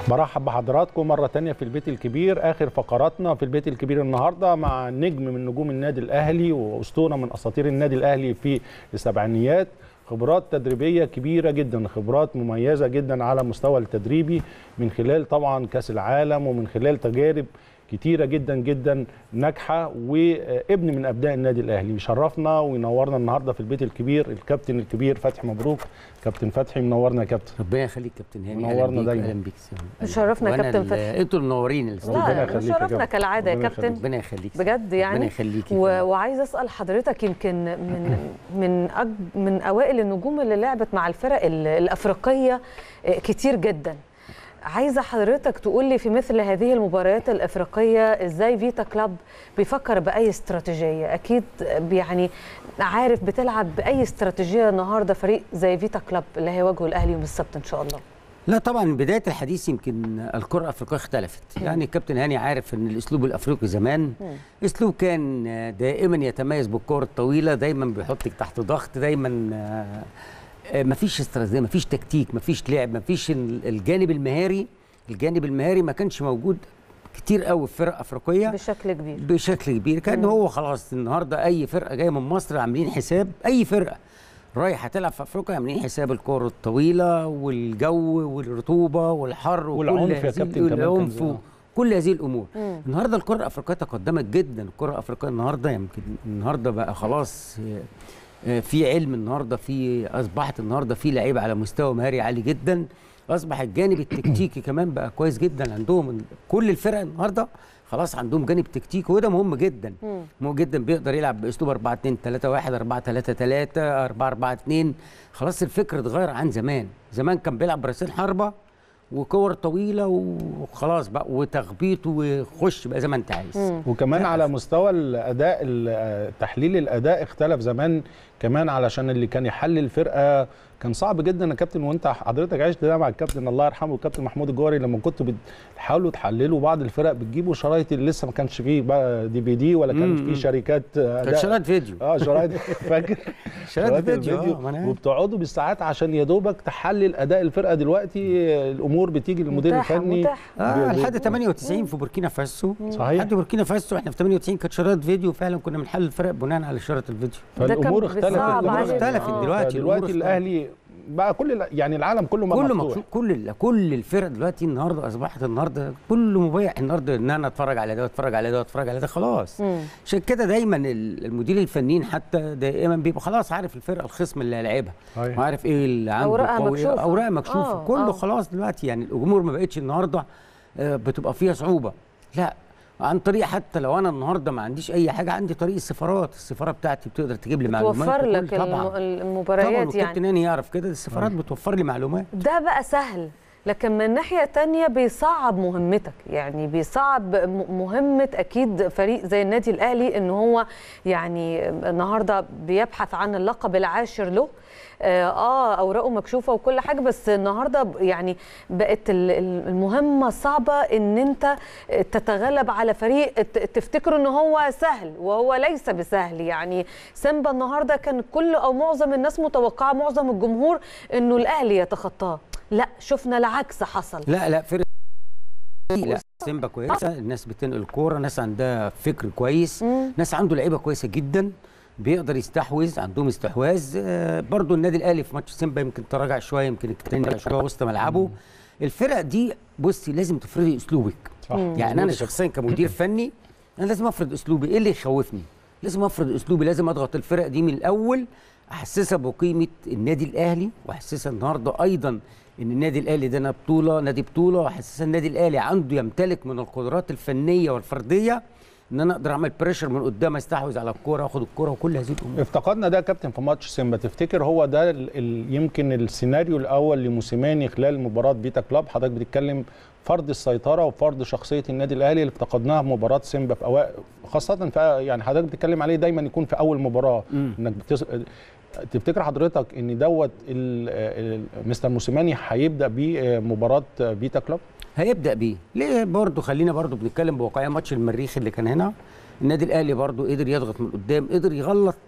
برحب بحضراتكم مرة تانية في البيت الكبير آخر فقراتنا في البيت الكبير النهاردة مع نجم من نجوم النادي الأهلي وأسطورة من أساطير النادي الأهلي في السبعينيات خبرات تدريبية كبيرة جدا خبرات مميزة جدا على مستوى التدريبي من خلال طبعا كأس العالم ومن خلال تجارب كتيرة جدا جدا ناجحة وابن من أبناء النادي الأهلي يشرفنا وينورنا النهاردة في البيت الكبير الكابتن الكبير فتحي مبروك كابتن فتحي منورنا يا كابتن ربنا يخليك كابتن هاني منورنا أهلاً بيك، دايماً. اهلا بيك شرفنا وأنا كابتن ال- فتحي. انتوا المنورين الاستوديو. ربنا لا يخليك يا شرفنا كابتن. كالعاده يا ربنا كابتن يخليك. ربنا يخليك بجد يعني ربنا يخليك و... وعايز اسال حضرتك يمكن من من أج... من اوائل النجوم اللي لعبت مع الفرق ال- الافريقيه آه، كتير جدا عايزه حضرتك تقول لي في مثل هذه المباريات الافريقيه ازاي فيتا كلاب بيفكر باي استراتيجيه اكيد يعني عارف بتلعب باي استراتيجيه النهارده فريق زي فيتا كلاب اللي هيواجهه الاهلي يوم السبت ان شاء الله لا طبعا من بدايه الحديث يمكن الكره الافريقيه اختلفت يعني الكابتن هاني عارف ان الاسلوب الافريقي زمان اسلوب كان دائما يتميز بالكره الطويله دايما بيحطك تحت ضغط دايما آه، آه، مفيش استراتيجيه مفيش تكتيك مفيش لعب مفيش ال- الجانب المهاري الجانب المهاري ما كانش موجود كتير قوي في فرق افريقيه بشكل كبير بشكل كبير كان هو خلاص النهارده اي فرقه جايه من مصر عاملين حساب اي فرقه رايحه تلعب في افريقيا عاملين حساب الكره الطويله والجو والرطوبه والحر وكل والعنف يا هذه- كابتن كمان كان والعنف زمان. كل هذه الامور مم. النهارده الكره الافريقيه تقدمت جدا الكره الافريقيه النهارده يمكن النهارده بقى خلاص آه، آه، في علم النهارده في اصبحت النهارده في لعيبه على مستوى مهاري عالي جدا اصبح الجانب التكتيكي كمان بقى كويس جدا عندهم كل الفرق النهارده خلاص عندهم جانب تكتيكي وده مهم جدا مم. مهم جدا بيقدر يلعب باسلوب 4 2 3 1 4 3 3 4 4 2 خلاص الفكر اتغير عن زمان زمان كان بيلعب براسين حربه وكور طويله وخلاص بقى وتخبيط وخش بقى زي ما انت عايز مم. وكمان على مستوى الاداء ال- تحليل الاداء اختلف زمان كمان علشان اللي كان يحلل الفرقه كان صعب جدا يا كابتن وانت حضرتك عشت ده مع الكابتن الله يرحمه الكابتن محمود الجوهري لما كنتوا بتحاولوا تحللوا بعض الفرق بتجيبوا شرايط اللي لسه ما كانش فيه بقى دي في دي ولا كان مم. فيه شركات كان أداء. شرايط فيديو اه شرايط فاكر شرايط فيديو اه ما أنا عارف. وبتقعدوا بالساعات عشان يا دوبك تحلل اداء الفرقه دلوقتي الامور بتيجي للمدير متاحة- الفني متاحة. اه ب- ب- لحد 98 في بوركينا فاسو صحيح. لحد بوركينا فاسو احنا في 98 كانت شرايط فيديو فعلا كنا بنحلل الفرق بناء على شرايط الفيديو ده كان فالامور اختلفت بيصعب الأمور علينا. اختلفت آه. دلوقتي الأمور دلوقتي اختلفت. الاهلي بقى كل ال- يعني العالم كله بقى كله مفتوح مكشوف كل ال- كل الفرق دلوقتي النهارده اصبحت النهارده كله مبيع النهارده ان انا اتفرج على ده واتفرج على ده واتفرج على ده خلاص مم. عشان كده دايما ال- المدير الفنيين حتى دائما بيبقى خلاص عارف الفرقه الخصم اللي هيلاعبها صحيح. وعارف ايه اللي عنده أوراقها قوي- مكشوفة. اوراقها مكشوفه آه، كله آه. خلاص دلوقتي يعني الامور ما بقتش النهارده آه، بتبقى فيها صعوبه لا عن طريق حتى لو انا النهارده ما عنديش اي حاجه عندي طريق السفارات السفاره بتاعتي بتقدر تجيب لي معلومات توفر وكل- لك الم- طبعا طبعا المباريات يعني والكابتن هاني يعرف كده السفارات بتوفر لي معلومات ده بقى سهل لكن من ناحية تانية بيصعب مهمتك يعني بيصعب م- مهمة أكيد فريق زي النادي الأهلي إن هو يعني النهاردة بيبحث عن اللقب العاشر له آه, آه أوراقه مكشوفة وكل حاجة بس النهاردة ب- يعني بقت ال- ال- المهمة صعبة إن أنت تتغلب على فريق ت- تفتكره إن هو سهل وهو ليس بسهل يعني سيمبا النهاردة كان كل أو معظم الناس متوقعة معظم الجمهور إنه الأهلي يتخطاه لا شفنا العكس حصل لا لا فرق لا سيمبا كويسه الناس بتنقل الكوره ناس عندها فكر كويس مم. ناس عنده لعيبه كويسه جدا بيقدر يستحوذ عندهم استحواذ آه، برضو النادي الاهلي في ماتش سيمبا يمكن تراجع شويه يمكن التاني تراجع شويه وسط ملعبه الفرق دي بصي لازم تفرضي اسلوبك صح يعني انا شخصيا كمدير فني انا لازم افرض اسلوبي ايه اللي يخوفني لازم افرض اسلوبي لازم اضغط الفرق دي من الاول احسسها بقيمه النادي الاهلي واحسسها النهارده ايضا ان النادي الاهلي ده أنا بطوله نادي بطوله واحسسها النادي الاهلي عنده يمتلك من القدرات الفنيه والفرديه ان انا اقدر اعمل بريشر من قدام استحوذ على الكوره واخد الكوره وكل هذه الامور افتقدنا ده يا كابتن في ماتش سيمبا تفتكر هو ده ال ال يمكن السيناريو الاول لموسيماني خلال مباراه بيتا كلاب حضرتك بتتكلم فرض السيطره وفرض شخصيه النادي الاهلي اللي افتقدناها في مباراه سيمبا في اوائل خاصه في يعني حضرتك بتتكلم عليه دايما يكون في اول مباراه مم. انك بتس... تفتكر حضرتك ان دوت ال- ال- مستر موسيماني هيبدا بيه مباراه بيتا كلاب هيبدا بيه ليه برضه خلينا برضه بنتكلم بواقعيه ماتش المريخ اللي كان هنا النادي الاهلي برضه قدر يضغط من قدام قدر يغلط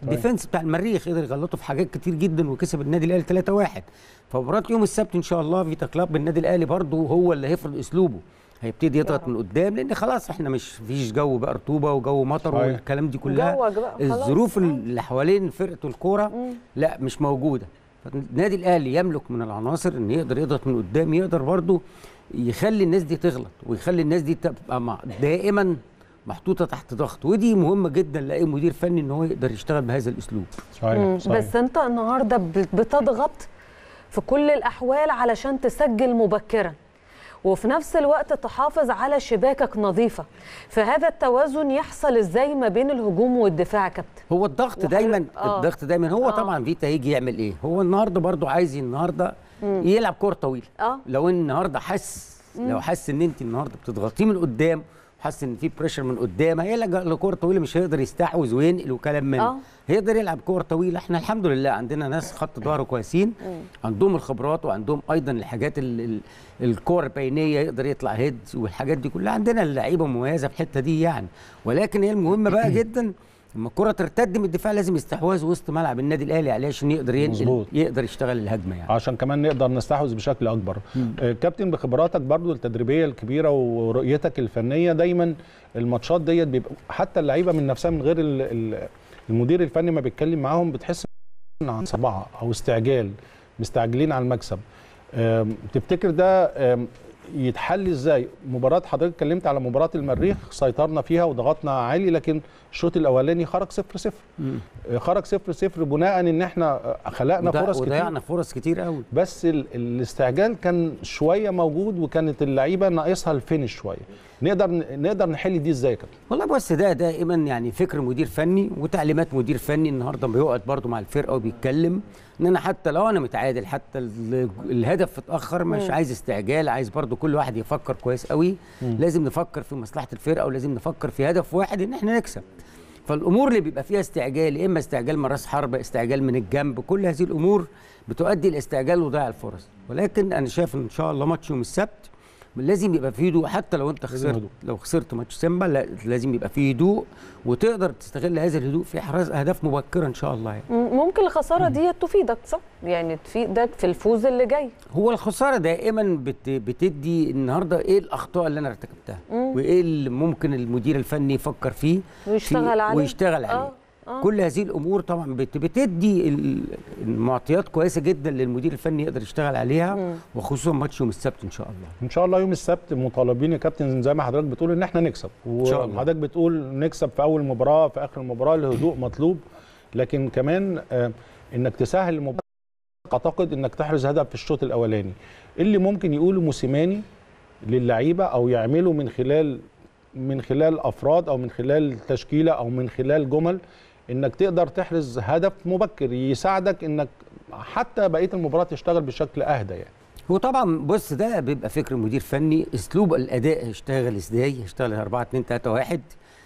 ديفنس بتاع المريخ قدر يغلطه في حاجات كتير جدا وكسب النادي الاهلي 3-1 فمباراه يوم السبت ان شاء الله فيتا كلاب النادي الاهلي برضه هو اللي هيفرض اسلوبه هيبتدي يضغط من قدام لان خلاص احنا مش فيش جو بقى رطوبه وجو مطر صحيح. والكلام دي كلها جوك بقى خلاص. الظروف آه. اللي حوالين فرقه الكوره لا مش موجوده النادي الاهلي يملك من العناصر ان يقدر يضغط من قدام يقدر برضه يخلي الناس دي تغلط ويخلي الناس دي تبقى مع دائما محطوطه تحت ضغط ودي مهمه جدا لاي مدير فني ان هو يقدر يشتغل بهذا الاسلوب صحيح مم. صحيح بس انت النهارده بت- بتضغط في كل الاحوال علشان تسجل مبكرا وفي نفس الوقت تحافظ على شباكك نظيفه فهذا التوازن يحصل ازاي ما بين الهجوم والدفاع يا كابتن هو الضغط وحضرتك- دايما آه. الضغط دايما هو آه. طبعا فيتا هيجي يعمل ايه هو النهارده برضو عايز النهارده يلعب كوره طويله اه لو ان النهارده حس لو حس ان انت النهارده بتضغطيه من قدام حس ان في بريشر من قدام هيلجا لكوره طويله مش هيقدر يستحوذ وينقل وكلام من آه. هيقدر يلعب كوره طويله احنا الحمد لله عندنا ناس خط ظهر كويسين عندهم الخبرات وعندهم ايضا الحاجات ال- ال- الكور البينيه يقدر يطلع هيد والحاجات دي كلها عندنا اللعيبه مميزه في الحته دي يعني ولكن هي المهمه بقى جدا لما الكره ترتد من الدفاع لازم استحواذ وسط ملعب النادي الاهلي عليه عشان يقدر ينقل مظبوط. يقدر يشتغل الهجمه يعني عشان كمان نقدر نستحوذ بشكل اكبر آه، كابتن بخبراتك برضو التدريبيه الكبيره ورؤيتك الفنيه دايما الماتشات ديت بيبقى حتى اللعيبه من نفسها من غير ال- ال- المدير الفني ما بيتكلم معاهم بتحس ان عن صباعه او استعجال مستعجلين على المكسب آم، تفتكر ده آم، يتحل ازاي مباراه حضرتك اتكلمت على مباراه المريخ سيطرنا فيها وضغطنا عالي لكن الشوط الاولاني خرج 0 0 مم. خرج 0 0 بناء ان احنا خلقنا وضيع- فرص كتير وضيعنا فرص كتير قوي بس ال- الاستعجال كان شويه موجود وكانت اللعيبه ناقصها الفينش شويه نقدر نقدر نحل دي ازاي يا كابتن والله بص ده دائما يعني فكر مدير فني وتعليمات مدير فني النهارده بيقعد برضه مع الفرقه وبيتكلم ان انا حتى لو انا متعادل حتى ال- الهدف اتاخر مش عايز استعجال عايز برضه كل واحد يفكر كويس قوي لازم نفكر في مصلحه الفرقه ولازم نفكر في هدف واحد ان احنا نكسب فالامور اللي بيبقى فيها استعجال يا اما استعجال من راس حربه استعجال من الجنب كل هذه الامور بتؤدي لاستعجال وضياع الفرص ولكن انا شايف ان شاء الله ماتش يوم السبت لازم يبقى فيه هدوء حتى لو انت لازم خسرت هدوء. لو خسرت ماتش سيمبا لا لازم يبقى فيه هدوء وتقدر تستغل هذا الهدوء في احراز اهداف مبكره ان شاء الله يعني. م- ممكن الخساره دي تفيدك صح يعني تفيدك في الفوز اللي جاي هو الخساره دائما بت بتدي النهارده ايه الاخطاء اللي انا ارتكبتها مم. وايه اللي ممكن المدير الفني يفكر فيه ويشتغل في- عليه ويشتغل عليه آه، آه. كل هذه الامور طبعا بت بتدي ال- المعطيات كويسه جدا للمدير الفني يقدر يشتغل عليها مم. وخصوصا ماتش يوم السبت ان شاء الله ان شاء الله يوم السبت مطالبين يا كابتن زي ما حضرتك بتقول ان احنا نكسب شاء الله. وحضرتك بتقول نكسب في اول مباراه في اخر المباراه الهدوء مطلوب لكن كمان آه، انك تسهل المباراه اعتقد انك تحرز هدف في الشوط الاولاني اللي ممكن يقوله موسيماني للعيبه او يعمله من خلال من خلال افراد او من خلال تشكيله او من خلال جمل انك تقدر تحرز هدف مبكر يساعدك انك حتى بقيه المباراه تشتغل بشكل اهدى يعني هو طبعا بص ده بيبقى فكر مدير فني اسلوب الاداء هيشتغل ازاي هيشتغل 4 2 3 1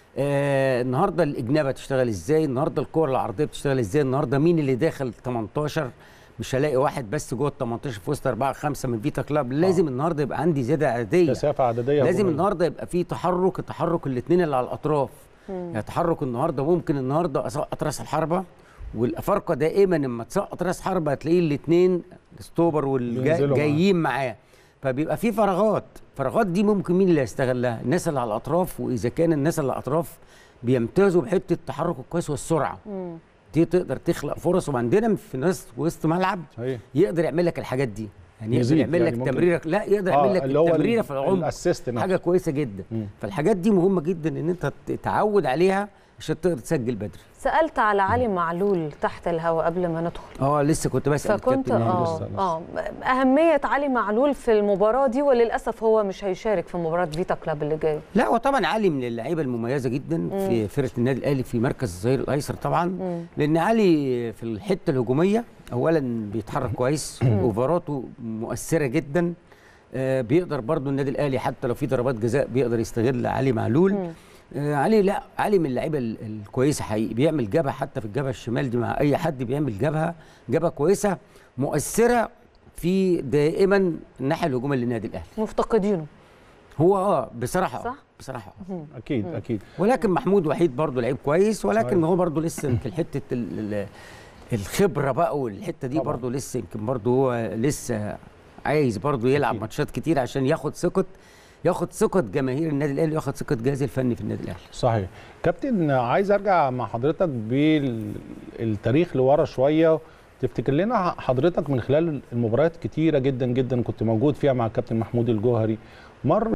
آه النهارده الاجنبه تشتغل ازاي النهارده الكور العرضيه بتشتغل ازاي النهارده مين اللي داخل 18 مش هلاقي واحد بس جوه ال 18 في وسط 4 5 من فيتا كلاب لازم النهارده يبقى عندي زياده عدديه كثافه عدديه لازم هجومية. النهارده يبقى في تحرك تحرك الاثنين اللي على الاطراف يعني تحرك النهارده ممكن النهارده اسقط راس الحربه والافارقه دائما لما تسقط راس حربه هتلاقيه الاثنين ستوبر ينزلوا معاه. والجايين معاه فبيبقى في فراغات فراغات دي ممكن مين اللي يستغلها الناس اللي على الاطراف واذا كان الناس اللي على الاطراف بيمتازوا بحته التحرك الكويس والسرعه مم. دي تقدر تخلق فرص وعندنا في ناس وسط ملعب صحيح يقدر يعمل لك الحاجات دي يعني يقدر يزيد يعمل يعني لك ممكن- تمريره لا يقدر آه، يعمل لك اللي هو التمريره ال- في العمق الاسيست نفسه. حاجه كويسه جدا مم. فالحاجات دي مهمه جدا ان انت تتعود عليها عشان تقدر تسجل بدري سالت على علي معلول تحت الهواء قبل ما ندخل اه لسه كنت بسال فكنت الكابتن يعني. اه لسه- لسه. اه اهميه علي معلول في المباراه دي وللاسف هو مش هيشارك في مباراه فيتا كلاب اللي جايه لا هو طبعا علي من اللعيبه المميزه جدا في فرقه النادي الاهلي في مركز الظهير الايسر طبعا لان علي في الحته الهجوميه اولا بيتحرك كويس اوفراته مؤثره جدا آه بيقدر برضو النادي الاهلي حتى لو في ضربات جزاء بيقدر يستغل علي معلول آه علي لا علي من اللعيبه ال- الكويسه حقيقي بيعمل جبهه حتى في الجبهه الشمال دي مع اي حد بيعمل جبهه جبهه كويسه مؤثره في دائما الناحيه الهجوميه للنادي الاهلي مفتقدينه هو اه بصراحه صح؟ صح بصراحه آه. اكيد اكيد ولكن محمود وحيد برضه لعيب كويس ولكن صحيح. هو برضه لسه يمكن حته ال- ال- الخبره بقى والحته دي طبعاً. برضه لسه يمكن برضه هو لسه عايز برضه يلعب أكيد. ماتشات كتير عشان ياخد ثقه ياخد ثقه جماهير النادي الاهلي وياخد ثقه جهاز الفني في النادي الاهلي صحيح كابتن عايز ارجع مع حضرتك بالتاريخ لورا شويه تفتكر لنا حضرتك من خلال المباريات كتيره جدا جدا كنت موجود فيها مع الكابتن محمود الجوهري مر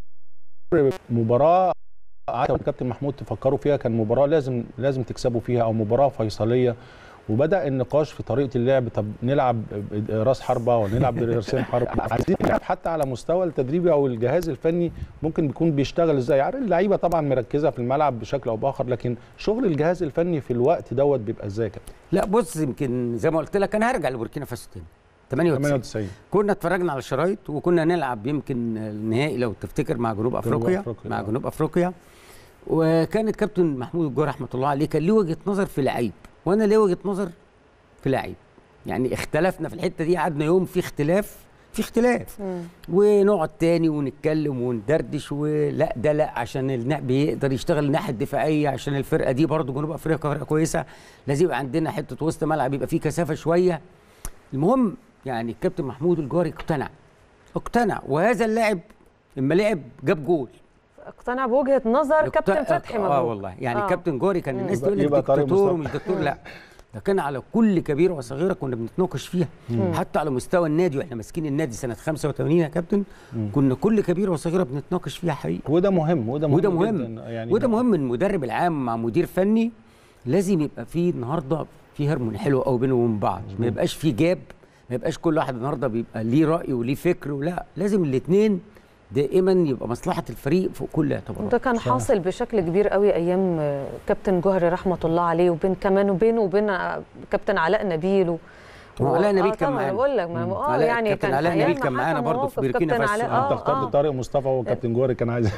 مباراه قعدت الكابتن محمود تفكروا فيها كان مباراه لازم لازم تكسبوا فيها او مباراه فيصليه وبدا النقاش في طريقه اللعب طب نلعب راس حربه ولا نلعب براسين حربه عايزين نلعب حتى على مستوى التدريبي او الجهاز الفني ممكن بيكون بيشتغل ازاي عارف اللعيبه طبعا مركزه في الملعب بشكل او باخر لكن شغل الجهاز الفني في الوقت دوت بيبقى ازاي يا كابتن لا بص يمكن زي ما قلت لك انا هرجع لبوركينا فاسو تاني 98 98 كنا اتفرجنا على الشرايط وكنا نلعب يمكن النهائي لو تفتكر مع جنوب افريقيا, أفريقيا، مع آه. جنوب افريقيا وكان الكابتن محمود الجوهري رحمه الله عليه كان ليه وجهه نظر في لعيب وانا ليه وجهه نظر في لعيب يعني اختلفنا في الحته دي قعدنا يوم في اختلاف في اختلاف ونقعد تاني ونتكلم وندردش ولا ده لا عشان اللعب يقدر يشتغل الناحيه الدفاعيه عشان الفرقه دي برضو جنوب افريقيا فرقه كويسه لازم يبقى عندنا حته وسط ملعب يبقى فيه كثافه شويه المهم يعني الكابتن محمود الجوهري اقتنع اقتنع وهذا اللاعب لما لعب جاب جول اقتنع بوجهه نظر كابتن اقت- فتحي مبروك اه والله يعني آه. كابتن جوري كان الناس يبقى- تقول لك يبقى طارق دكتور مصطفى. ومش دكتور لا ده كان على كل كبيره وصغيره كنا بنتناقش فيها حتى على مستوى النادي واحنا ماسكين النادي سنه 85 يا كابتن كنا كل كبيره وصغيره بنتناقش فيها حقيقي وده مهم وده مهم وده مهم جداً. يعني وده مهم المدرب العام مع مدير فني لازم يبقى فيه النهارده في هرمون حلو قوي بينهم وبين بعض ما يبقاش فيه جاب ما يبقاش كل واحد النهارده بيبقى ليه راي وليه فكر ولا لازم الاثنين دائما يبقى مصلحه الفريق فوق كل اعتبارات ده كان حاصل بشكل كبير قوي ايام آه، كابتن جوهري رحمه الله عليه وبين كمان وبينه وبين آه، كابتن علاء نبيل و... هو علاء نبيل آه كان طبعاً، معانا. بقول لك ما مم. اه علاء- يعني كابتن كان علاء أيام نبيل كان ما معانا حصل برضه في مواقف بوركينا كابتن فاسو. علاء انت اه اخترت اه طارق مصطفى وكابتن جوري كان عايز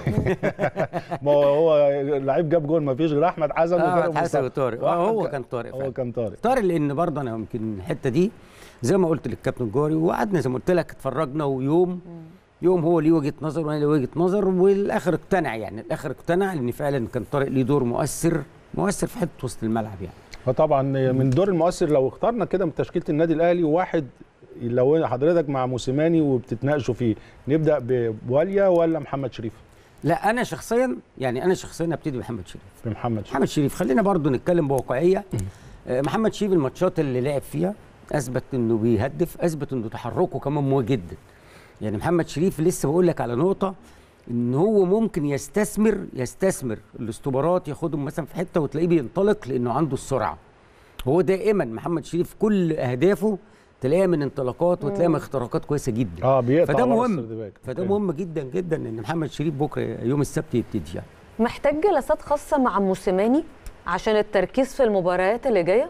ما هو هو لعيب جاب جول ما فيش غير احمد حسن اه وطارق حسن مصطفى. وطارق اه واحد هو كان- كان طارق هو فعلا. كان طارق طارق لان برضه انا يمكن الحته دي زي ما قلت للكابتن جوري وقعدنا زي ما قلت لك اتفرجنا ويوم يوم هو ليه وجهه نظر وانا ليه وجهه نظر والاخر اقتنع يعني الاخر اقتنع لان فعلا كان طارق ليه دور مؤثر مؤثر في حته وسط الملعب يعني فطبعا من دور المؤثر لو اخترنا كده من تشكيله النادي الاهلي واحد لو حضرتك مع موسيماني وبتتناقشوا فيه نبدا بواليا ولا محمد شريف؟ لا انا شخصيا يعني انا شخصيا ابتدي بمحمد شريف بمحمد شريف محمد شريف خلينا برضو نتكلم بواقعيه آه، محمد شريف الماتشات اللي لعب فيها اثبت انه بيهدف اثبت انه تحركه كمان مهم جدا يعني محمد شريف لسه بقول لك على نقطه ان هو ممكن يستثمر يستثمر الاستوبرات ياخدهم مثلا في حته وتلاقيه بينطلق لانه عنده السرعه هو دائما محمد شريف كل اهدافه تلاقيها من انطلاقات وتلاقيها من اختراقات كويسه جدا اه بيقطع فده ورا مهم السردباك. فده أوكي. مهم جدا جدا ان محمد شريف بكره يوم السبت يبتدي يعني محتاج جلسات خاصه مع موسيماني عشان التركيز في المباريات اللي جايه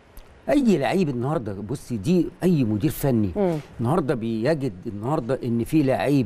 اي لعيب النهارده بصي دي اي مدير فني مم. النهارده بيجد النهارده ان في لعيب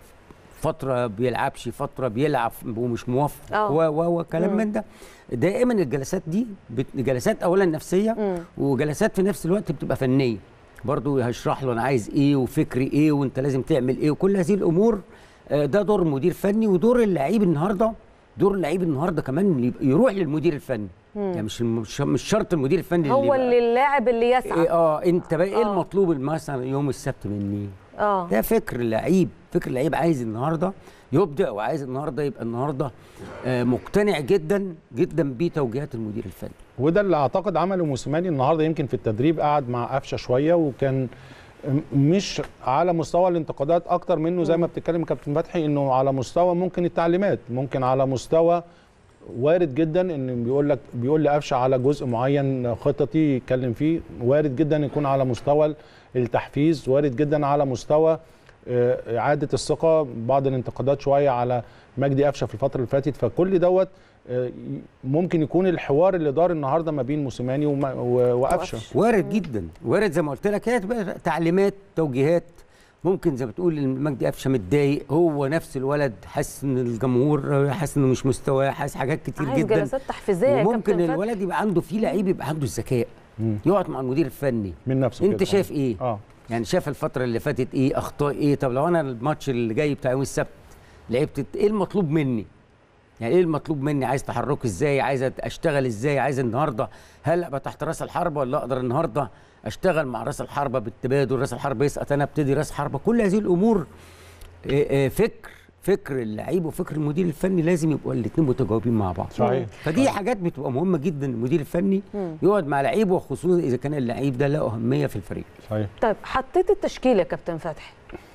فتره بيلعبش فتره بيلعب ومش موفق آه. و و و كلام مم. من ده دائما الجلسات دي بت... جلسات اولا نفسيه مم. وجلسات في نفس الوقت بتبقى فنيه برضو هشرح له انا عايز ايه وفكري ايه وانت لازم تعمل ايه وكل هذه الامور آه، ده دور مدير فني ودور اللعيب النهارده دور اللعيب النهارده كمان يبقى- يروح للمدير الفني يعني مش مش مش شرط المدير الفني هو يبقى- اللي اللاعب اللي يسعى إيه اه انت بقى ايه آه. المطلوب مثلا يوم السبت مني اه ده فكر اللعيب فكر اللعيب عايز النهارده يبدع وعايز النهارده يبقى النهارده آه مقتنع جدا جدا بتوجيهات المدير الفني وده اللي اعتقد عمله موسيماني النهارده يمكن في التدريب قعد مع قفشه شويه وكان م- مش على مستوى الانتقادات اكتر منه زي ما بتتكلم كابتن فتحي انه على مستوى ممكن التعليمات ممكن على مستوى وارد جدا ان بيقول لك بيقول لقفشه على جزء معين خططي يتكلم فيه وارد جدا يكون على مستوى التحفيز وارد جدا على مستوى آه، اعاده الثقه بعض الانتقادات شويه على مجدي قفشه في الفتره اللي فاتت فكل دوت آه، ي- ممكن يكون الحوار اللي دار النهارده ما بين موسيماني وما- و- وقفشه وقفشة. وارد جدا وارد زي ما قلت لك هي تبقى تعليمات توجيهات ممكن زي ما تقول إن مجدي قفشه متضايق هو نفس الولد حاسس ان الجمهور حاسس انه مش مستواه حاسس حاجات كتير عايز جدا جلسات تحفيزيه يا وممكن كابتن فتحي. الولد يبقى عنده في لعيب يبقى عنده الذكاء مم. يقعد مع المدير الفني من نفسه انت كده. شايف ايه اه يعني شاف الفتره اللي فاتت ايه اخطاء ايه طب لو انا الماتش اللي جاي بتاع يوم السبت لعبت ايه المطلوب مني يعني ايه المطلوب مني عايز تحركه ازاي عايز اشتغل ازاي عايز النهارده هل ابقى تحت راس الحربه ولا اقدر النهارده اشتغل مع راس الحربه بالتبادل راس الحربه يسقط انا ابتدي راس حربه كل هذه الامور آه، آه، فكر فكر اللعيب وفكر المدير الفني لازم يبقوا الاثنين متجاوبين مع بعض صحيح فدي حاجات بتبقى مهمه جدا المدير الفني يقعد مع لعيبه وخصوصا اذا كان اللعيب ده له اهميه في الفريق صحيح طيب حطيت التشكيل يا كابتن فتحي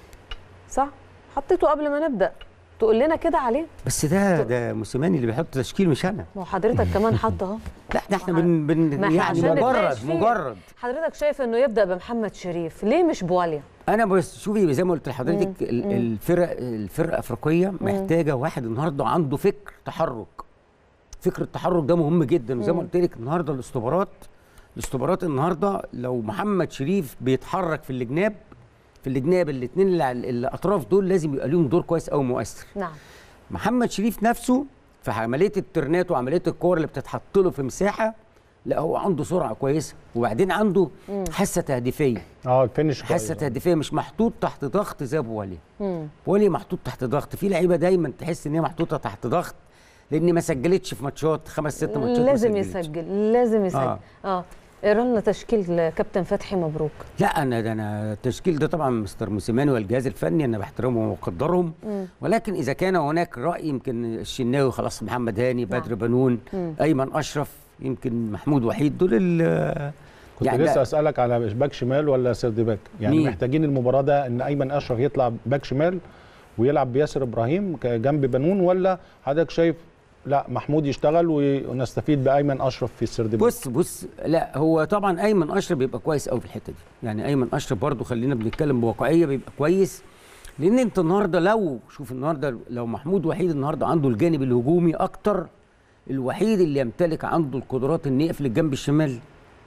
صح حطيته قبل ما نبدا تقول لنا كده عليه بس ده ده موسيماني اللي بيحط تشكيل مش انا ما هو حضرتك كمان حط اهو لا ده احنا ما بن, بن ما إحنا يعني عشان نتناقش مجرد فيه. مجرد حضرتك شايف انه يبدا بمحمد شريف ليه مش بواليا انا بس شوفي زي ما قلت لحضرتك ال- الفرق الفرقه الافريقيه محتاجه واحد النهارده عنده فكر تحرك فكر التحرك ده مهم جدا وزي ما قلت لك النهارده الاستوبرات الاستوبرات النهارده لو محمد شريف بيتحرك في الجناب في الجناب الاثنين اللي على الاطراف دول لازم يبقى ليهم دور كويس قوي مؤثر نعم محمد شريف نفسه في عمليه الترنات وعمليه الكور اللي بتتحط له في مساحه لا هو عنده سرعه كويسه وبعدين عنده حاسه تهديفيه اه الفينش حاسه كويس. تهديفيه مش محطوط تحت ضغط زي ابو ولي مم. ولي محطوط تحت ضغط في لعيبه دايما تحس ان هي محطوطه تحت ضغط لان ما سجلتش في ماتشات خمس ست ماتشات ما لازم سجلتش. يسجل لازم يسجل آه. اه اقرا لنا تشكيل كابتن فتحي مبروك لا انا ده انا التشكيل ده طبعا مستر موسيماني والجهاز الفني انا بحترمهم وبقدرهم ولكن اذا كان هناك راي يمكن الشناوي خلاص محمد هاني نعم. بدر بنون ايمن اشرف يمكن محمود وحيد دول ال كنت يعني لسه ده- اسالك على باك شمال ولا سيرد باك يعني مين؟ محتاجين المباراه ده ان ايمن اشرف يطلع باك شمال ويلعب بياسر ابراهيم ك- جنب بنون ولا حضرتك شايف لا محمود يشتغل ونستفيد بايمن اشرف في السيرد باك بص بص لا هو طبعا ايمن اشرف بيبقى كويس قوي في الحته دي يعني ايمن اشرف برضو خلينا بنتكلم بواقعيه بيبقى كويس لان انت النهارده لو شوف النهارده لو محمود وحيد النهارده عنده الجانب الهجومي اكتر الوحيد اللي يمتلك عنده القدرات ان يقفل الجنب الشمال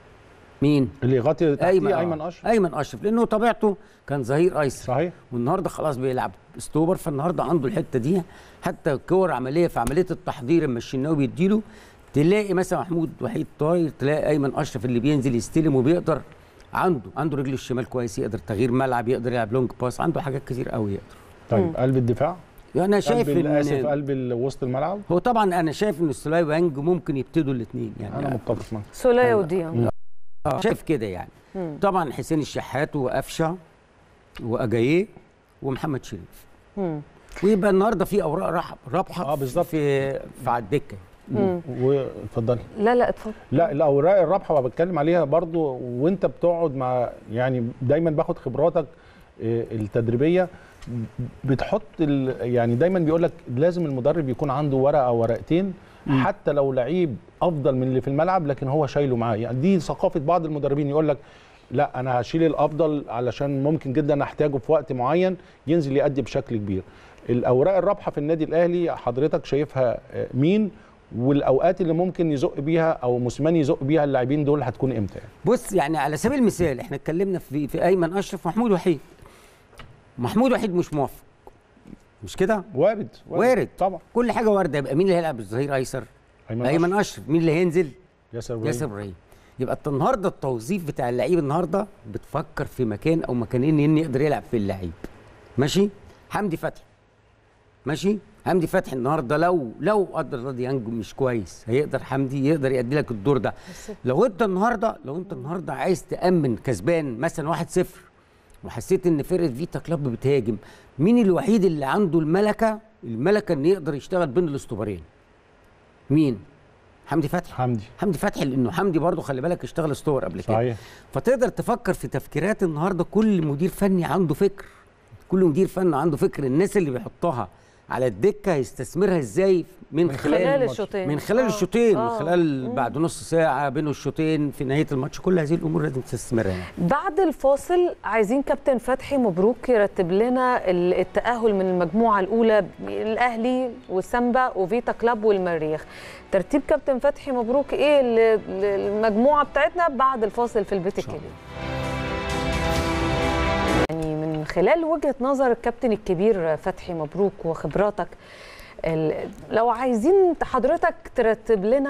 مين اللي يغطي تحتيه ايمن ايمن آه. اشرف ايمن اشرف لانه طبيعته كان ظهير ايسر صحيح والنهارده خلاص بيلعب ستوبر فالنهارده عنده الحته دي حتى كور عمليه في عمليه التحضير اما الشناوي بيديله تلاقي مثلا محمود وحيد طاير تلاقي ايمن اشرف اللي بينزل يستلم وبيقدر عنده عنده رجل الشمال كويس يقدر تغيير ملعب يقدر يلعب لونج باس عنده حاجات كتير قوي يقدر طيب قلب الدفاع انا شايف قلب اسف ان قلب ال- وسط الملعب هو طبعا انا شايف ان السلاي وانج ممكن يبتدوا الاثنين يعني انا متفق معاك سولية وديانج آه، شايف كده يعني طبعا حسين الشحات وقفشه واجاييه ومحمد شريف مم. ويبقى النهارده في اوراق رح- رابحه آه، بالظبط. في في على الدكه واتفضلي لا لا اتفضل لا الاوراق الرابحه بتكلم عليها برضو وانت بتقعد مع يعني دايما باخد خبراتك آه، التدريبيه بتحط ال يعني دايما بيقول لك لازم المدرب يكون عنده ورقه او ورقتين حتى لو لعيب افضل من اللي في الملعب لكن هو شايله معاه يعني دي ثقافه بعض المدربين يقول لك لا انا هشيل الافضل علشان ممكن جدا احتاجه في وقت معين ينزل يأدي بشكل كبير الاوراق الرابحه في النادي الاهلي حضرتك شايفها آه، مين والاوقات اللي ممكن يزق بيها او موسيماني يزق بيها اللاعبين دول هتكون امتى يعني؟ بص يعني على سبيل المثال احنا اتكلمنا في في ايمن اشرف محمود وحيد محمود وحيد مش موافق مش كده وارد وارد. طبعا كل حاجه وارده يبقى مين اللي هيلعب الظهير ايسر ايمن, ايمن اشرف مين اللي هينزل ياسر إبراهيم. ياسر ابراهيم يبقى انت النهارده التوظيف بتاع اللعيب النهارده بتفكر في مكان او مكانين ان يقدر يلعب في اللعيب ماشي حمدي فتحي ماشي حمدي فتحي النهارده لو لو قدر الله ديانج مش كويس هيقدر حمدي يقدر يأدي لك الدور ده لو انت النهارده لو انت النهارده عايز تأمن كسبان مثلا 1-0 وحسيت ان فرقه فيتا كلاب بتهاجم مين الوحيد اللي عنده الملكه الملكه ان يقدر يشتغل بين الاسطوبرين مين حمدي فتحي حمدي حمدي فتحي لانه حمدي برضه خلي بالك اشتغل ستور قبل كده صحيح فتقدر تفكر في تفكيرات النهارده كل مدير فني عنده فكر كل مدير فني عنده فكر الناس اللي بيحطها على الدكه هيستثمرها ازاي من, من خلال, خلال خلال الماتش. الشوطين من خلال آه. الشوطين من آه. خلال بعد نص ساعه بين الشوطين في نهايه الماتش كل هذه الامور لازم تستثمرها يعني. بعد الفاصل عايزين كابتن فتحي مبروك يرتب لنا ال- التأهل من المجموعة الأولى الأهلي وسامبا وفيتا كلاب والمريخ ترتيب كابتن فتحي مبروك إيه ل- ل- المجموعة بتاعتنا بعد الفاصل في البيت الكبير يعني من خلال وجهة نظر الكابتن الكبير فتحي مبروك وخبراتك ال- لو عايزين حضرتك ترتب لنا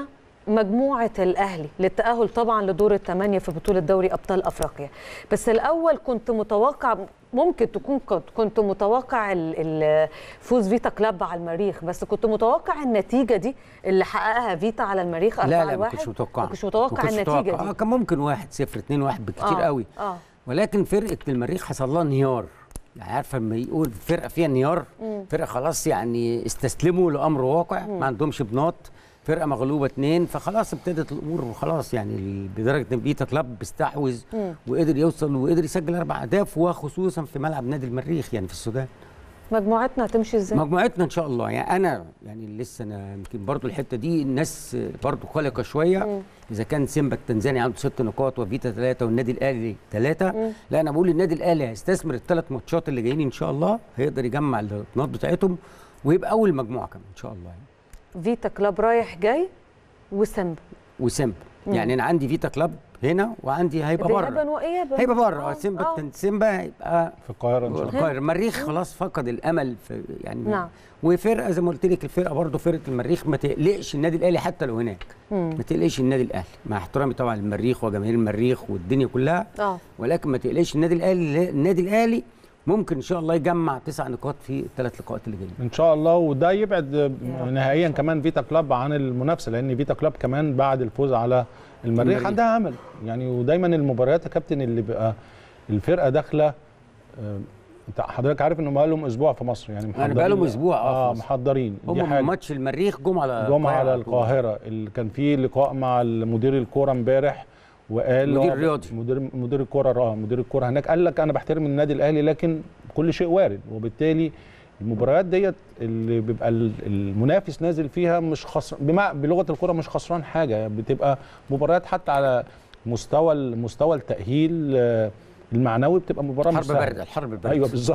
مجموعه الاهلي للتاهل طبعا لدور الثمانيه في بطوله دوري ابطال افريقيا بس الاول كنت متوقع ممكن تكون كنت, كنت متوقع ال- ال- فوز فيتا كلاب على المريخ بس كنت متوقع النتيجه دي اللي حققها فيتا على المريخ 4 لا لا ما كنتش متوقع ما كنتش متوقع النتيجه آه دي كان ممكن 1 0 2 1 بالكتير آه، قوي اه ولكن فرقه المريخ حصل لها انهيار يعني عارفه لما يقول فرقه فيها انهيار فرقه خلاص يعني استسلموا لامر واقع ما عندهمش بناط فرقه مغلوبه اتنين فخلاص ابتدت الامور وخلاص يعني ال- بدرجه ان بيتا كلاب بيستحوذ وقدر يوصل وقدر يسجل اربع اهداف وخصوصا في ملعب نادي المريخ يعني في السودان مجموعتنا هتمشي ازاي مجموعتنا ان شاء الله يعني انا يعني لسه انا يمكن برضو الحته دي الناس برضو قلقه شويه اذا كان سيمبا التنزاني عنده ست نقاط وفيتا ثلاثه والنادي الاهلي ثلاثه لا انا بقول النادي الاهلي هيستثمر الثلاث ماتشات اللي جايين ان شاء الله هيقدر يجمع النقاط بتاعتهم ويبقى اول مجموعه كمان ان شاء الله يعني. فيتا كلاب رايح جاي وسيمبا وسيمبا يعني انا عندي فيتا كلاب هنا وعندي هيبقى ذهابا بره وايابا هيبقى بره آه، آه سيمبا آه. التن- سيمبا هيبقى في القاهره ان شاء الله القاهرة المريخ خلاص فقد الامل في يعني نعم. وفرقه زي ما قلت لك الفرقه برضه فرقه المريخ ما تقلقش النادي الاهلي حتى لو هناك ما تقلقش النادي الاهلي مع احترامي طبعا للمريخ وجماهير المريخ والدنيا كلها اه ولكن ما تقلقش النادي الاهلي النادي الاهلي ممكن ان شاء الله يجمع تسع نقاط في الثلاث لقاءات اللي جايين ان شاء الله وده يبعد نهائيا كمان فيتا كلاب عن المنافسه لان فيتا كلاب كمان بعد الفوز على المريخ المريخ. عندها امل يعني ودايما المباريات يا كابتن اللي بيبقى الفرقه داخله آه، انت حضرتك عارف انهم بقالهم اسبوع في مصر يعني محضرين بقالهم أسبوع، آه، اه في مصر. محضرين دي هم حاجه ماتش المريخ جم على جم على على طول. القاهره اللي كان في لقاء مع مدير الكوره امبارح وقال مدير هو- رياضي. مدير مدير الكوره اه مدير الكوره هناك قال لك انا بحترم النادي الاهلي لكن كل شيء وارد وبالتالي المباريات ديت اللي بيبقى ال- المنافس نازل فيها مش خسران بما بلغه الكوره مش خسران حاجه بتبقى مباريات حتى على مستوى ال- مستوى التاهيل آه، المعنوي بتبقى مباراه مش حرب سهلة. برد الحرب البرد ايوه بالظبط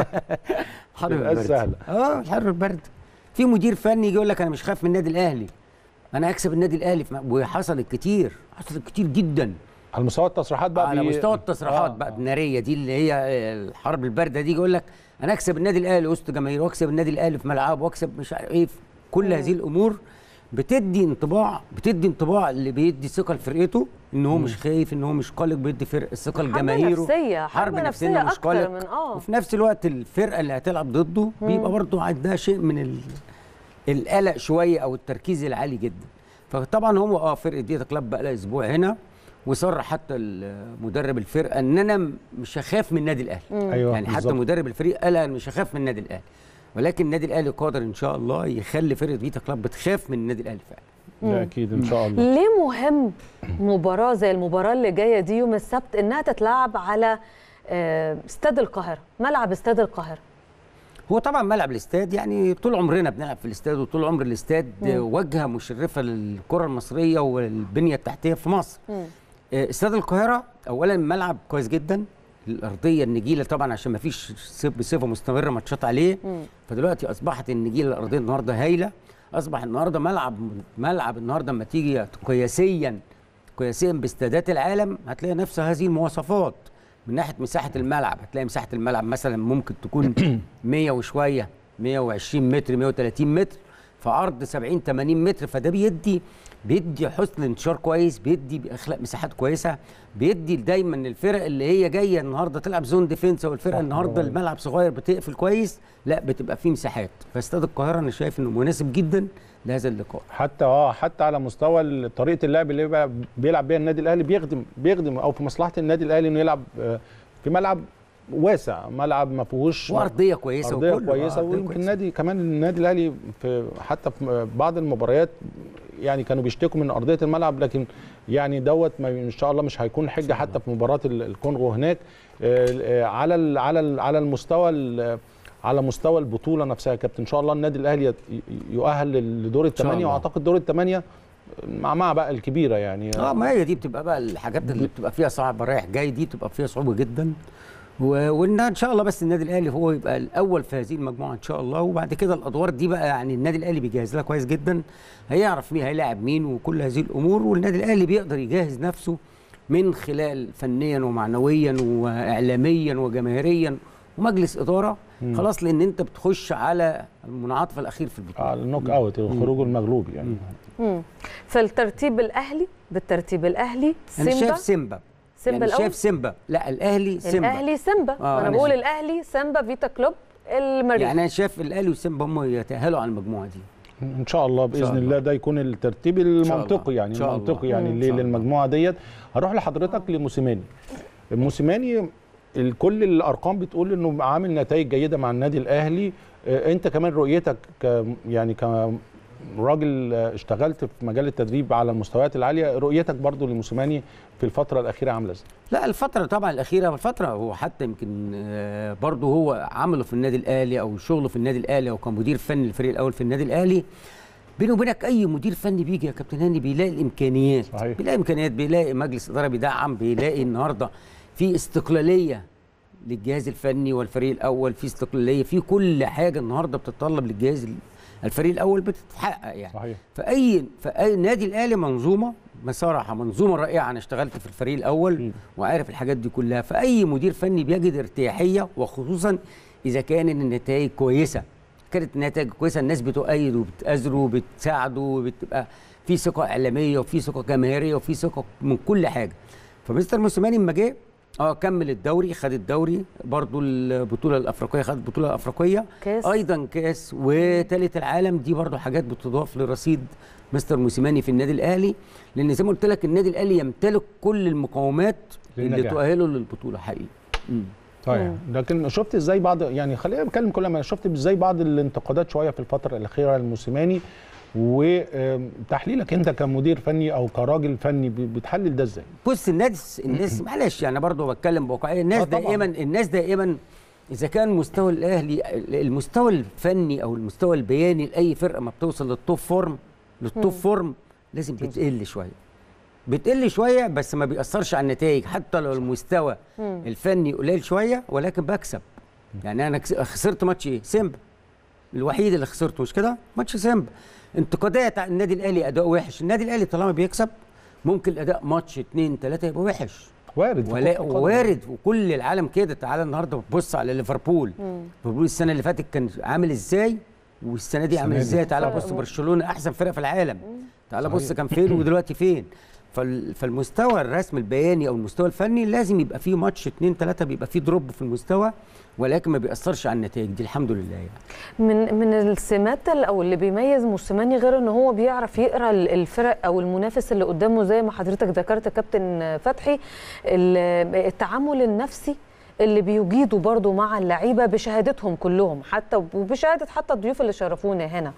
حرب تبقاش البرد سهلة. اه الحرب البرد في مدير فني يجي يقول لك انا مش خايف من النادي الاهلي انا هكسب النادي الاهلي في م- وحصلت كتير حصلت كتير جدا على مستوى التصريحات بقى على بي- مستوى التصريحات آه، بقى آه. الناريه دي اللي هي الحرب البارده دي يقول لك انا اكسب النادي الاهلي وسط جماهيره واكسب النادي الاهلي في ملعبه واكسب مش عارف ايه كل هذه الامور بتدي انطباع بتدي انطباع اللي بيدي ثقه لفرقته ان هو مش خايف ان هو مش قلق بيدي فرق الثقه حرب لجماهيره نفسية، حرب نفسية إنه مش أكتر قلق من- آه. وفي نفس الوقت الفرقه اللي هتلعب ضده بيبقى برضه عندها شيء من ال... القلق شويه او التركيز العالي جدا فطبعا هو اه فرقه ديتا كلاب بقى لها اسبوع هنا وصرح حتى مدرب الفرقه ان انا مش هخاف من النادي الاهلي ايوه يعني حتى بالظبط. مدرب الفريق قال انا مش هخاف من النادي الاهلي ولكن النادي الاهلي قادر ان شاء الله يخلي فرقه فيتا كلاب بتخاف من النادي الاهلي فعلا ده اكيد ان شاء الله ليه مهم مباراة زي المباراة اللي جاية دي يوم السبت إنها تتلعب على آه، استاد القاهرة ملعب استاد القاهرة هو طبعا ملعب الاستاد يعني طول عمرنا بنلعب في الاستاد وطول عمر الاستاد واجهه مشرفه للكره المصريه والبنيه التحتيه في مصر مم. آه، استاد القاهره اولا ملعب كويس جدا الارضيه النجيله طبعا عشان ما فيش صف- بصفه مستمره ماتشات عليه فدلوقتي اصبحت النجيله الارضيه النهارده هايله اصبح النهارده ملعب ملعب النهارده لما تيجي قياسيا قياسيا باستادات العالم هتلاقي نفس هذه المواصفات من ناحيه مساحه الملعب هتلاقي مساحه الملعب مثلا ممكن تكون 100 وشويه 120 متر 130 متر في عرض 70 80 متر فده بيدي بيدي حسن انتشار كويس بيدي بيخلق مساحات كويسه بيدي دايما الفرق اللي هي جايه النهارده تلعب زون ديفنس او الفرقه صح، النهارده برافو. الملعب صغير بتقفل كويس لا بتبقى فيه مساحات فاستاد القاهره انا شايف انه مناسب جدا لهذا اللقاء حتى اه حتى على مستوى ال- طريقه اللعب اللي بقى بيلعب بيها النادي الاهلي بيخدم بيخدم او في مصلحه النادي الاهلي انه يلعب آه، في ملعب واسع ملعب ما فيهوش وارضيه كويسه ارضيه وكله. كويسه آه، أرضية ويمكن كويسة. النادي كمان النادي الاهلي في حتى في بعض المباريات يعني كانوا بيشتكوا من ارضيه الملعب لكن يعني دوت ما ان شاء الله مش هيكون حجه حتى في مباراه ال- الكونغو هناك آه، آه، على ال- على ال- على المستوى ال- على مستوى البطوله نفسها يا كابتن ان شاء الله النادي الاهلي يت- يؤهل لدور الثمانيه الله. واعتقد دور الثمانيه مع مع بقى الكبيره يعني اه ما هي دي بتبقى بقى الحاجات اللي بتبقى فيها صعبه رايح جاي دي بتبقى فيها صعوبه جدا و- وان ان شاء الله بس النادي الاهلي هو يبقى الاول في هذه المجموعه ان شاء الله وبعد كده الادوار دي بقى يعني النادي الاهلي بيجهز لها كويس جدا هيعرف مين هيلاعب مين وكل هذه الامور والنادي الاهلي بيقدر يجهز نفسه من خلال فنيا ومعنويا واعلاميا وجماهيريا ومجلس اداره خلاص لان انت بتخش على المنعطف الاخير في البطوله على النوك اوت الخروج المغلوب يعني مم. فالترتيب الاهلي بالترتيب الاهلي انا سيمبا شايف سيمبا سيمبا يعني الاول شايف سيمبا لا الاهلي سيمبا الاهلي سيمبا آه، انا أنا بقول شايف. الاهلي سيمبا فيتا كلوب المريخ يعني انا شايف الاهلي وسيمبا هم يتاهلوا على المجموعه دي ان شاء الله باذن الله. الله ده يكون الترتيب شاء الله. المنطقي يعني إن شاء الله. المنطقي يعني إن اللي شاء الله. للمجموعه ديت هروح لحضرتك لموسيماني موسيماني ال- كل الارقام بتقول انه عامل نتائج جيده مع النادي الاهلي آه، انت كمان رؤيتك ك يعني كراجل آه، اشتغلت في مجال التدريب على المستويات العاليه رؤيتك برضو لموسيماني في الفتره الاخيره عامله ازاي لا الفترة طبعا الأخيرة الفترة هو حتى يمكن آه، برضه هو عمله في النادي الأهلي أو شغله في النادي الأهلي أو كمدير فني للفريق الأول في النادي الأهلي بيني وبينك أي مدير فني بيجي يا كابتن هاني بيلاقي الإمكانيات صحيح. بيلاقي إمكانيات بيلاقي مجلس إدارة بيدعم بيلاقي النهاردة في استقلالية للجهاز الفني والفريق الأول في استقلالية في كل حاجة النهاردة بتتطلب للجهاز الفريق الأول بتتحقق يعني صحيح فاي فاي نادي الاهلي منظومه بصراحه منظومه رائعه انا اشتغلت في الفريق الاول وعارف الحاجات دي كلها فاي مدير فني بيجد ارتياحيه وخصوصا اذا كان النتائج كويسه كانت النتائج كويسه الناس بتؤيد وبتأزره وبتساعده وبتبقى في ثقه اعلاميه وفي ثقه جماهيريه وفي ثقه من كل حاجه فمستر موسيماني لما جه اه كمل الدوري خد الدوري برضو البطوله الافريقيه خد البطوله الافريقيه كاس. ايضا كاس وثالث العالم دي برضو حاجات بتضاف لرصيد مستر موسيماني في النادي الاهلي لان زي ما قلت لك النادي الاهلي يمتلك كل المقومات اللي للنجاح. تؤهله للبطوله حقيقي مم. صحيح لكن شفت ازاي بعض يعني خلينا نتكلم كل ما شفت ازاي بعض الانتقادات شويه في الفتره الاخيره للموسيماني وتحليلك انت كمدير فني او كراجل فني ب- بتحلل ده ازاي؟ بص الناس الناس معلش يعني برضه بتكلم بواقعيه الناس آه طبعاً. دائما الناس دائما اذا كان مستوى الاهلي المستوى الفني او المستوى البياني لاي فرقه ما بتوصل للتوب فورم للتوب فورم لازم بتقل شويه بتقل شويه بس ما بيأثرش على النتائج حتى لو المستوى الفني قليل شويه ولكن بكسب يعني انا كس- خسرت ماتش ايه سيمبا الوحيد اللي خسرته مش كده ماتش سيمبا انتقادات على النادي الاهلي اداء وحش النادي الاهلي طالما بيكسب ممكن الاداء ماتش اتنين تلاته يبقى وحش وارد في ولا كرة القدم. وارد وكل العالم كده تعالى النهارده بص على ليفربول ليفربول السنه اللي فاتت كان عامل ازاي والسنه دي عامل السنة دي. ازاي تعالى فرق بص م- برشلونه احسن فرقه في العالم تعالى بص كان فين ودلوقتي فين فال- فالمستوى الرسم البياني او المستوى الفني لازم يبقى فيه ماتش اتنين تلاته بيبقى فيه دروب في المستوى ولكن ما بيأثرش على النتائج دي الحمد لله يعني من من السمات ال- او اللي بيميز موسيماني غير ان هو بيعرف يقرا ال- الفرق او المنافس اللي قدامه زي ما حضرتك ذكرت كابتن فتحي ال- التعامل النفسي اللي بيجيدوا برضو مع اللعيبه بشهادتهم كلهم حتى وبشهاده حتى الضيوف اللي شرفونا هنا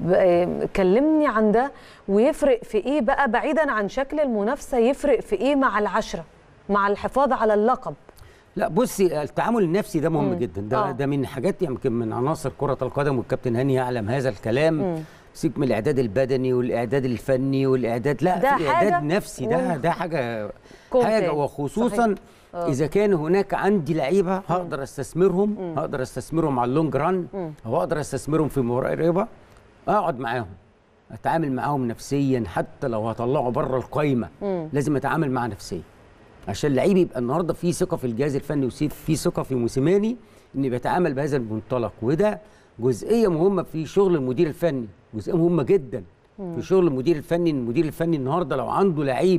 ب- كلمني عن ده ويفرق في ايه بقى بعيدا عن شكل المنافسه يفرق في ايه مع العشره مع الحفاظ على اللقب لا بصي التعامل النفسي ده مهم مم. جدا ده آه. ده من حاجات يمكن من عناصر كرة القدم والكابتن هاني يعلم هذا الكلام مم. سيبك من الاعداد البدني والاعداد الفني والاعداد لا ده في حاجة اعداد نفسي ده وال- ده حاجه كوم حاجه تاني. وخصوصا صحيح. آه. اذا كان هناك عندي لعيبه هقدر استثمرهم هقدر استثمرهم على اللونج ران او اقدر استثمرهم في مباراه قريبه اقعد معاهم اتعامل معاهم نفسيا حتى لو هطلعه بره القايمه لازم اتعامل معاه نفسيا عشان اللعيب يبقى النهارده في ثقه في الجهاز الفني وفي ثقه في موسيماني ان بيتعامل بهذا المنطلق وده جزئيه مهمه في شغل المدير الفني جزئيه مهمه جدا في شغل المدير الفني إن المدير الفني النهارده لو عنده لعيب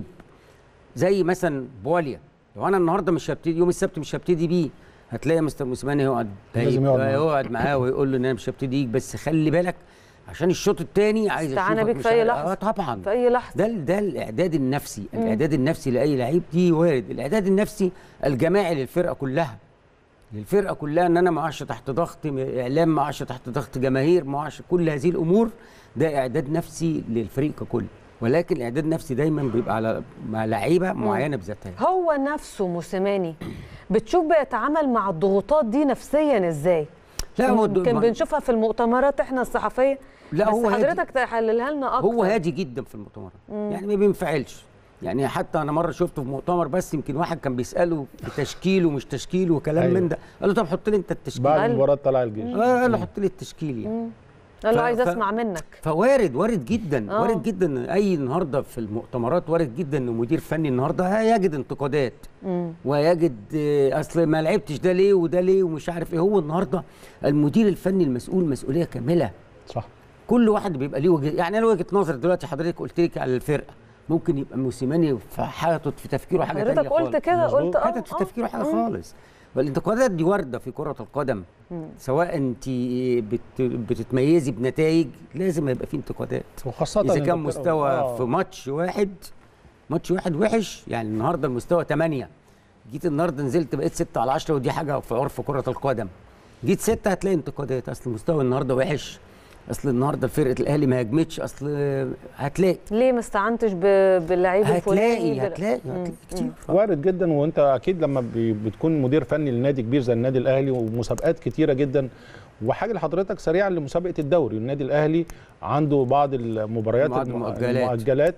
زي مثلا بواليا لو انا النهارده مش هبتدي يوم السبت مش هبتدي بيه هتلاقي مستر موسيماني يقعد لازم يقعد معاه. يقعد معاه ويقول له ان انا مش هبتديك بس خلي بالك عشان الشوط الثاني عايز استعانة أشوفك بيك مش في أي عارف- لحظة. اه طبعا في اي لحظه ده ده الاعداد النفسي الاعداد النفسي لاي لعيب دي وارد الاعداد النفسي الجماعي للفرقه كلها للفرقه كلها ان انا ما اقعش تحت ضغط اعلام ما اقعش تحت ضغط جماهير ما اقعش كل هذه الامور ده اعداد نفسي للفريق ككل ولكن الاعداد النفسي دايما بيبقى على مع لعيبه معينه بذاتها هو نفسه موسيماني بتشوف بيتعامل مع الضغوطات دي نفسيا ازاي لا هو يمكن ما- بنشوفها في المؤتمرات احنا الصحفيه لا بس هو هادي. حضرتك تحللها لنا اكتر هو هادي جدا في المؤتمرات يعني ما بينفعلش يعني حتى انا مره شفته في مؤتمر بس يمكن واحد كان بيساله في تشكيل ومش تشكيل وكلام أيوة. من ده قال له طب حط لي انت التشكيل بعد قال- المباراه طلع الجيش آه، قال له حط لي التشكيل يعني قال له ف- عايز ف- اسمع منك فوارد وارد جدا آه. وارد جدا اي النهارده في المؤتمرات وارد جدا ان مدير فني النهارده هيجد انتقادات مم. ويجد آه، اصل ما لعبتش ده ليه وده ليه ومش عارف ايه هو النهارده المدير الفني المسؤول مسؤوليه كامله صح كل واحد بيبقى ليه وجهه يعني انا وجهه نظر دلوقتي حضرتك قلت لك على الفرقه ممكن يبقى موسيماني في حاطط في تفكيره حاجه حضرتك تانية قلت خالص. كده قلت اه حاطط في آه. تفكيره حاجه مم. خالص والانتقادات دي وارده في كره القدم مم. سواء انت بت بتتميزي بنتائج لازم يبقى في انتقادات وخاصه اذا كان إنك- مستوى آه. في ماتش واحد ماتش واحد وحش يعني النهارده المستوى 8 جيت النهارده نزلت بقيت 6 على 10 ودي حاجه في عرف كره القدم جيت 6 هتلاقي انتقادات اصل المستوى النهارده وحش اصل النهارده فرقه الاهلي ما هاجمتش اصل هتلاقي ليه ما استعنتش ب- باللعيب الفلاني هتلاقي بال- هتلاقي مم. هتلاقي كتير وارد جدا وانت اكيد لما بي- بتكون مدير فني لنادي كبير زي النادي الاهلي ومسابقات كتيره جدا وحاجه لحضرتك سريعا لمسابقه الدوري النادي الاهلي عنده بعض المباريات بعض الم- المؤجلات. المؤجلات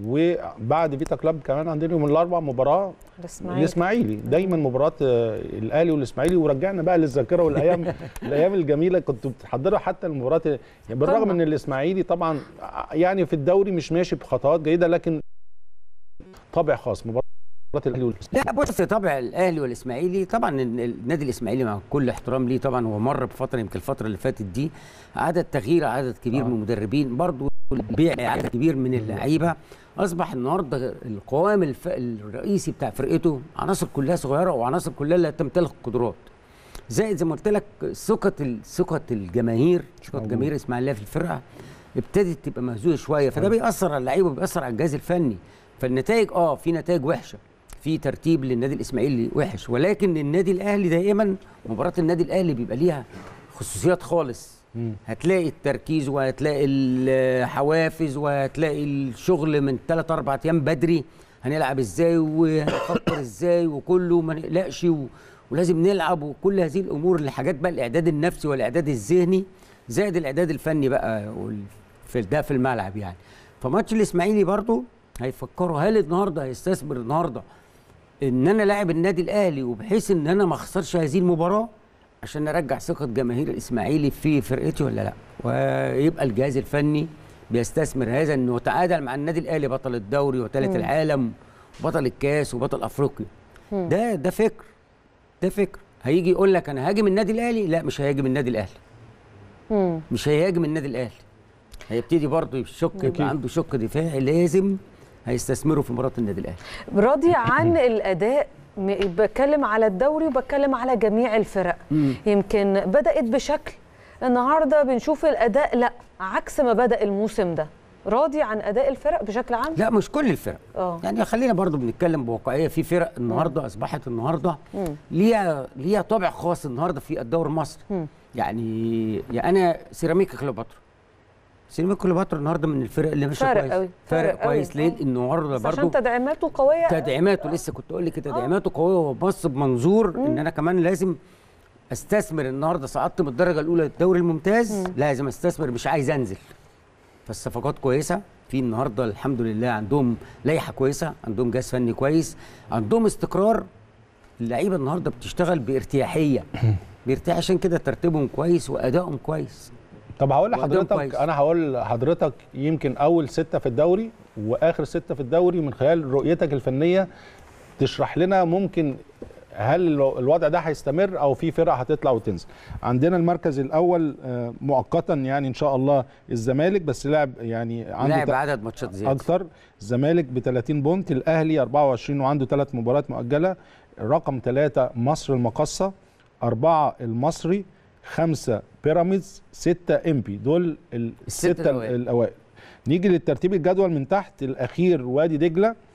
وبعد فيتا كلاب كمان عندنا يوم الاربع مباراه الاسماعيلي الاسماعيلي دايما مباراه آه، الاهلي والاسماعيلي ورجعنا بقى للذاكره والايام الايام الجميله كنتوا بتحضروا حتى المباراه يعني بالرغم قمة. ان الاسماعيلي طبعا يعني في الدوري مش ماشي بخطوات جيده لكن طابع خاص مباراه الاهلي والاسماعيلي لا بص طبع الاهلي والاسماعيلي طبعا ال- النادي الاسماعيلي مع كل احترام ليه طبعا هو مر بفتره يمكن الفتره اللي فاتت دي عدد تغيير عدد كبير آه. من المدربين برضو بيع عدد كبير من اللعيبه اصبح النهارده القوام الف... الرئيسي بتاع فرقته عناصر كلها صغيره وعناصر كلها لا تمتلك قدرات زائد زي ما قلت لك ثقه ال- ثقه الجماهير ثقه موجود. جماهير الاسماعيليه في الفرقه ابتدت تبقى مهزوزه شويه فده بيأثر على اللعيبه وبيأثر على الجهاز الفني فالنتائج اه في نتائج وحشه في ترتيب للنادي الاسماعيلي وحش ولكن النادي الاهلي دايما مباراه النادي الاهلي بيبقى ليها خصوصيات خالص مم. هتلاقي التركيز وهتلاقي الحوافز وهتلاقي الشغل من 3 4 ايام بدري هنلعب ازاي وهنفكر ازاي وكله ما نقلقش و... ولازم نلعب وكل هذه الامور الحاجات بقى الاعداد النفسي والاعداد الذهني زائد الاعداد الفني بقى وال- في ده في الملعب يعني فماتش الاسماعيلي برضو هيفكروا هل النهارده هيستثمر النهارده ان انا لاعب النادي الاهلي وبحيث ان انا ما اخسرش هذه المباراه عشان ارجع ثقه جماهير الاسماعيلي في فرقتي ولا لا ويبقى الجهاز الفني بيستثمر هذا انه يتعادل مع النادي الاهلي بطل الدوري وثالث العالم وبطل الكاس وبطل افريقيا ده ده فكر ده فكر هيجي يقول لك انا هاجم النادي الاهلي لا مش هيهاجم النادي الاهلي مم. مش هيهاجم النادي الاهلي هيبتدي برضه يشك أكيد. يبقى عنده شق دفاعي لازم هيستثمره في مباراه النادي الاهلي راضي عن الاداء م- بتكلم على الدوري وبتكلم على جميع الفرق مم. يمكن بدات بشكل النهارده بنشوف الاداء لا عكس ما بدا الموسم ده راضي عن اداء الفرق بشكل عام لا مش كل الفرق اه يعني خلينا برضو بنتكلم بواقعيه في فرق النهارده اصبحت النهارده مم. ليها ليها طابع خاص النهارده في الدوري المصري مم. يعني يعني انا سيراميكا كليوباترا سيراميكا كليوباترا النهارده من الفرق اللي ماشيه فارق كويس قوي، فارق فارق قوي. كويس ليه؟ آه. النهارده بس عشان برضو تدعيماته قويه تدعيماته لسه كنت اقول لك تدعيماته قويه وبص بمنظور ان انا كمان لازم استثمر النهارده صعدت من الدرجه الاولى للدوري الممتاز لازم استثمر مش عايز انزل فالصفقات كويسه في النهارده الحمد لله عندهم لائحه كويسه عندهم جهاز فني كويس عندهم استقرار اللعيبه النهارده بتشتغل بارتياحيه بارتياح عشان كده ترتيبهم كويس وادائهم كويس طب هقول وقدام لحضرتك كويس. انا هقول لحضرتك يمكن اول ستة في الدوري واخر ستة في الدوري من خلال رؤيتك الفنية تشرح لنا ممكن هل الو- الوضع ده هيستمر او في فرق هتطلع وتنزل عندنا المركز الاول آه، مؤقتا يعني ان شاء الله الزمالك بس لعب يعني عنده لعب تا- عدد ماتشات زياده اكتر الزمالك ب 30 بونت الاهلي 24 وعنده ثلاث مباريات مؤجله رقم ثلاثة مصر المقصه أربعة المصري خمسة بيراميدز ستة امبي دول ال- الستة الستة الأوائل. الأوائل نيجي للترتيب الجدول من تحت الأخير وادي دجلة